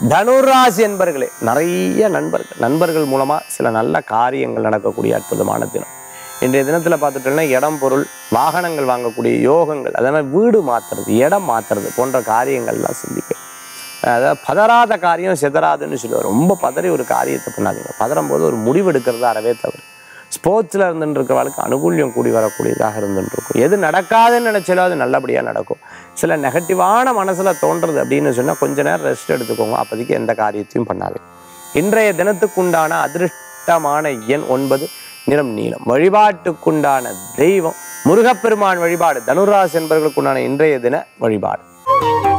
தனுராசி என்பர்களே நிறைய நண்பர்கள் நண்பர்கள் மூலமாக சில நல்ல காரியங்கள் நடக்கக்கூடிய அற்புதமான தினம் இன்றைய தினத்தில் பார்த்துட்டோம்னா இடம் பொருள் வாகனங்கள் வாங்கக்கூடிய யோகங்கள் அதனால் வீடு மாற்றுறது இடம் மாற்றுறது போன்ற காரியங்கள்லாம் சிந்திக்க அதாவது பதறாத காரியம் சிதறாதுன்னு சொல்லுவார் ரொம்ப பதறி ஒரு காரியத்தை பண்ணாதீங்க பதறும் போது ஒரு முடிவு எடுக்கிறது அறவே தவறு ஸ்போர்ட்ஸில் இருந்துட்டு இருக்கிறவளுக்கு அனுகூல்யம் கூடி வரக்கூடியதாக இருந்துட்டு இருக்கும் எது நடக்காதுன்னு நினைச்சாலும் அது நல்லபடியாக நடக்கும் சில நெகட்டிவான மனசில் தோன்றது அப்படின்னு சொன்னால் கொஞ்ச நேரம் ரெஸ்ட் எடுத்துக்கோங்க அப்போதைக்கு எந்த காரியத்தையும் பண்ணாது இன்றைய தினத்துக்குண்டான அதிருஷ்டமான எண் ஒன்பது நிறம் நீளம் வழிபாட்டுக்குண்டான தெய்வம் முருகப்பெருமான் வழிபாடு தனுராசி என்பவர்களுக்குண்டான இன்றைய தின வழிபாடு